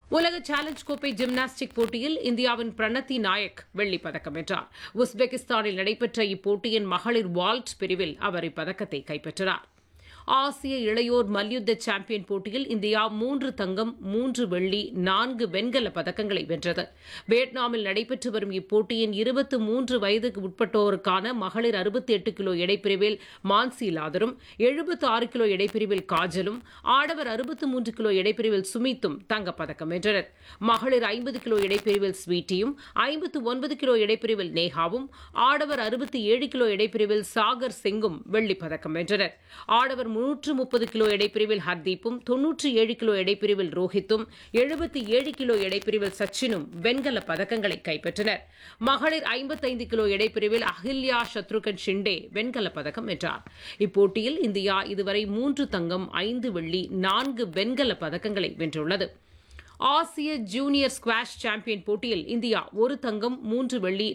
உலக சேலஞ்ச் கோப்பை ஜிம்னாஸ்டிக் போட்டியில் இந்தியாவின் பிரணத்தி நாயக் வெள்ளிப் பதக்கம் வென்றார் உஸ்பெகிஸ்தானில் நடைபெற்ற இப்போட்டியின் மகளிர் வால்ட் பிரிவில் அவர் இப்பதக்கத்தை கைப்பற்றினார் ஆசிய இளையோர் மல்யுத்த சாம்பியன் போட்டியில் இந்தியா மூன்று தங்கம் மூன்று வெள்ளி நான்கு வெண்கல பதக்கங்களை வென்றது வியட்நாமில் நடைபெற்று வரும் இப்போட்டியின் இருபத்தி மூன்று வயதுக்கு உட்பட்டோருக்கான மகளிர் அறுபத்தி எட்டு கிலோ எடைப்பிரிவில் மான்சி லாதரும் எழுபத்தி ஆறு கிலோ எடைப்பிரிவில் காஜலும் ஆடவர் அறுபத்தி மூன்று கிலோ எடைப்பிரிவில் சுமித்தும் தங்கப்பதக்கம் வென்றனர் மகளிர் ஐம்பது கிலோ எடைப்பிரிவில் ஸ்வீட்டியும் ஐம்பத்து ஒன்பது கிலோ எடைப்பிரிவில் நேஹாவும் ஆடவர் அறுபத்தி ஏழு கிலோ எடைப்பிரிவில் சாகர் சிங்கும் வெள்ளிப் பதக்கம் வென்றனர் ஆடவர் முன்னூற்று முப்பது கிலோ எடைப்பிரிவில் ஹர்தீப்பும் தொன்னூற்றி ஏழு கிலோ எடைப்பிரிவில் ரோஹித்தும் எழுபத்தி ஏழு கிலோ எடைப்பிரிவில் சச்சினும் வெண்கல பதக்கங்களை கைப்பற்றினர் மகளிர் ஐம்பத்தைந்து கிலோ எடைப்பிரிவில் அஹில்யா சத்ருகன் ஷிண்டே வெண்கல பதக்கம் வென்றார் இப்போட்டியில் இந்தியா இதுவரை மூன்று தங்கம் ஐந்து வெள்ளி நான்கு வெண்கல பதக்கங்களை வென்றுள்ளது ஆசிய ஜூனியர் ஸ்குவாஷ் சாம்பியன் போட்டியில் இந்தியா ஒரு தங்கம் மூன்று வெள்ளி